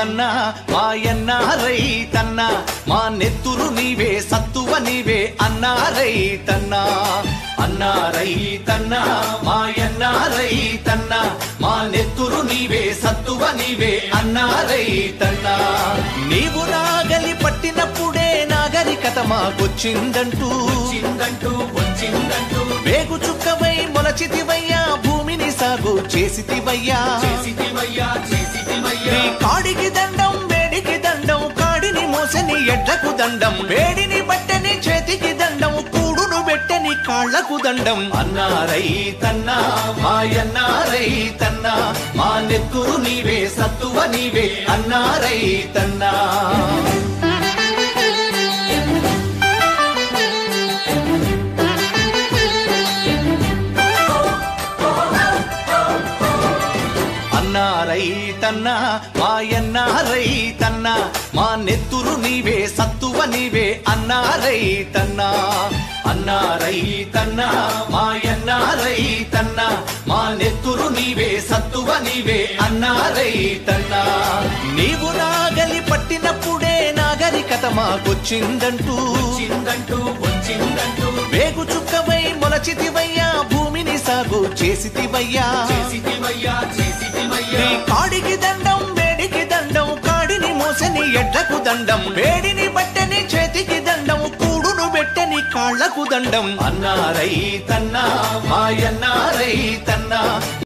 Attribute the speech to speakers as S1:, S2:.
S1: తన్నా మాయన్న రైతన్నా మా నెత్తురు నీవే సత్తువ నీవే అన్నా రైతన్నా అన్నా రైతన్నా మాయన్న రైతన్నా మా నెత్తురు నీవే సత్తువ నీవే అన్నా రైతన్నా నీవు నాగలి పట్టినప్పుడే నాగరికత మాకొచ్చిందంటూ
S2: వచ్చిందంటూ వచ్చిందంటూ
S1: వేగు చుక్కవై మొలచితివయ్యా భూమిని సాగు చేసితివయ్యా
S2: చేసిటివయ్యా చేసిటివయ్యా
S1: నీ కాడికి దండం వేడికి దండం కాడిని మోసని ఎడ్లకు దండం వేడిని బట్టని చేతికి దండం కూడును పెట్టని కాళ్లకు దండం అన్నారై తన్నా మాయన్నారై తన్నా మా నెత్తురు నీవే సత్తువ నీవే అన్నారై తన్నా అన్నారై తన్నా మాయన్నారై తన్నా మా నెత్తురు నీవే సత్తువ నీవే అన్నారై తన్నా అన్నారై తన్నా మాయన్నారై తన్నా మా నెత్తురు నీవే సత్తువ నీవే అన్నారై తన్నా నీవు నాగలి పట్టినప్పుడే నాగరికత మాకొచ్చిందంటూ
S2: వచ్చిందంటూ వచ్చిందంటూ
S1: వేగు చుక్కవై మొలచితివయ్యా భూమిని సాగు చేసితివయ్యా
S2: చేసిటివయ్యా చేసిటివయ్యా
S1: నీ కాడికి దండం వేడికి దండం కాడిని మోసని ఎడ్లకు దండం వేడిని బట్టని చేతికి దండం కూడును పెట్టని కాళ్లకు దండం అన్నారై తన్నా మాయన్నారై తన్నా